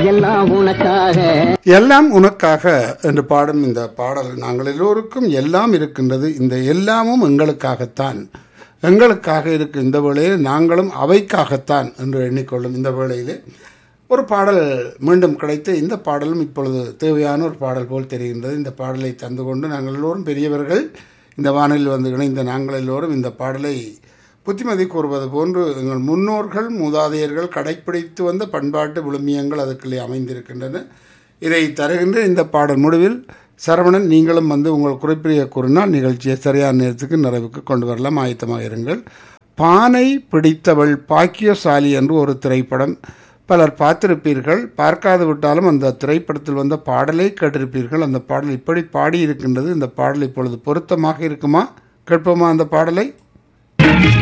எல்லாம் உனக்காக எல்லாம் உனக்காக என்று பாடும் இந்த பாடல் நாங்கள் எல்லோருக்கும் எல்லாம் இருக்கின்றது இந்த எல்லாமும் எங்களுக்காகத்தான் எங்களுக்காக இருக்கும் இந்த வேளையில் நாங்களும் அவைக்காகத்தான் என்று எண்ணிக்கொள்ளும் இந்த வேளையிலே ஒரு பாடல் மீண்டும் கிடைத்து இந்த பாடலும் இப்பொழுது தேவையான ஒரு பாடல் போல் தெரிகின்றது இந்த பாடலை தந்து கொண்டு நாங்கள் எல்லோரும் பெரியவர்கள் இந்த வானில் வந்து இணைந்த நாங்கள் எல்லோரும் இந்த பாடலை புத்திமதி கூறுவது போன்று எங்கள் முன்னோர்கள் மூதாதையர்கள் கடைப்பிடித்து வந்த பண்பாட்டு விழுமியங்கள் அதுக்குள்ளே அமைந்திருக்கின்றன இதை தருகின்ற இந்த பாடல் முடிவில் சரவணன் நீங்களும் வந்து உங்கள் குறிப்பிடைய கூறினால் நிகழ்ச்சியை சரியான நேரத்துக்கு நிறைவுக்கு கொண்டு வரலாம் ஆயத்தமாக இருங்கள் பானை பிடித்தவள் பாக்கியசாலி என்று ஒரு திரைப்படம் பலர் பார்த்திருப்பீர்கள் பார்க்காது விட்டாலும் அந்த திரைப்படத்தில் வந்த பாடலை கேட்டிருப்பீர்கள் அந்த பாடல் இப்படி பாடி இருக்கின்றது இந்த பாடல் இப்பொழுது பொருத்தமாக இருக்குமா கேட்போமா அந்த பாடலை